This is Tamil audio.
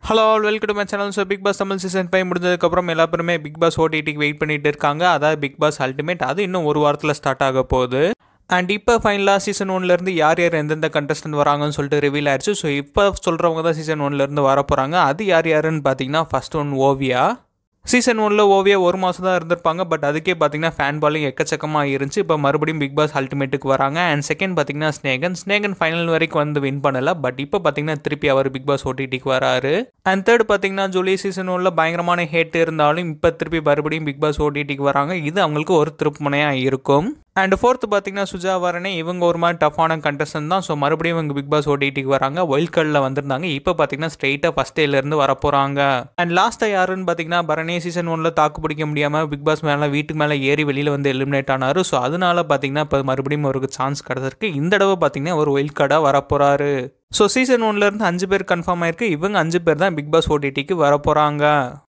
hello all welcome to my channel so Bigg Boss Tamil season five முடிஞ்சதுக்கப்புறம் எல்லா பேருமே பிக் பாஸ் ஓடிடிக்கு வெயிட் பண்ணிட்டு இருக்காங்க அதாவது பிக் பாஸ் அல்டிமேட் அது இன்னும் ஒரு வாரத்தில் ஸ்டார்ட் ஆக போகுது அண்ட் இப்போ ஃபைனலாக சீசன் ஒன்லேருந்து யார் யார் எந்தெந்த கண்டஸ்டன்ட் வராங்கன்னு சொல்லிட்டு ரிவீல் ஆயிடுச்சு ஸோ இப்போ சொல்கிறவங்க தான் சீசன் ஒன்லேருந்து வர போகிறாங்க அது யார் யாருன்னு பார்த்தீங்கன்னா ஃபர்ஸ்ட் ஒன் ஓவியா சீசன் ஒன்ல ஓவியா ஒரு மாதம் தான் இருந்திருப்பாங்க பட் அதுக்கே பார்த்தீங்கன்னா ஃபேன் பாலிங் எக்கச்சக்கமாக இருந்துச்சு இப்போ மறுபடியும் பிக் பாஸ் அல்டிமேட்டுக்கு வராங்க அண்ட் செகண்ட் பார்த்தீங்கன்னா ஸ்னேகன் ஸ்னேகன் ஃபைனல் வரைக்கும் வந்து வின் பண்ணல பட் இப்போ பார்த்தீங்கன்னா திருப்பி அவர் பிக் பாஸ் ஓடிடிக்கு வராரு அண்ட் தேர்ட் பார்த்தீங்கன்னா ஜூலி சீசன் ஒன்ல பயங்கரமான ஹேட் இருந்தாலும் இப்போ திருப்பி மறுபடியும் பிக் பாஸ் ஓடிடிக்கு வராங்க இது அவங்களுக்கு ஒரு திருப்புமுனையாக இருக்கும் அண்ட் ஃபோர்த்து பார்த்தீங்கன்னா சுஜா வரனே இவங்க ஒரு மாதிரி டஃப்பான கண்டஸ்டன் தான் ஸோ மறுபடியும் இவங்க பிக் பாஸ் ஓடிடிக்கு வராங்க ஒயில்ட் கார்டில் வந்திருந்தாங்க இப்போ பார்த்தீங்கன்னா ஸ்ட்ரெயிட்டாக ஃபஸ்ட் டேலேருந்து வர போகிறாங்க அண்ட் லாஸ்ட்டாக யாருன்னு பார்த்தீங்கன்னா பரணி சீசன் ஒன்ல தாக்கு பிடிக்க முடியாமல் பிக் பாஸ் மேலே வீட்டுக்கு மேலே ஏறி வெளியில் வந்து எலிமினேட் ஆனார் ஸோ அதனால பார்த்தீங்கன்னா இப்போ மறுபடியும் அவருக்கு சான்ஸ் கிடச்சிருக்கு இந்த தடவை பார்த்தீங்கன்னா ஒரு ஒயில்ட் கார்டாக வர போகிறாரு ஸோ சீசன் ஒன்லேருந்து அஞ்சு பேர் கன்ஃபார்ம் ஆயிருக்கு இவங்க அஞ்சு பேர் தான் பிக் பாஸ் ஓடிடிக்கு வர போகிறாங்க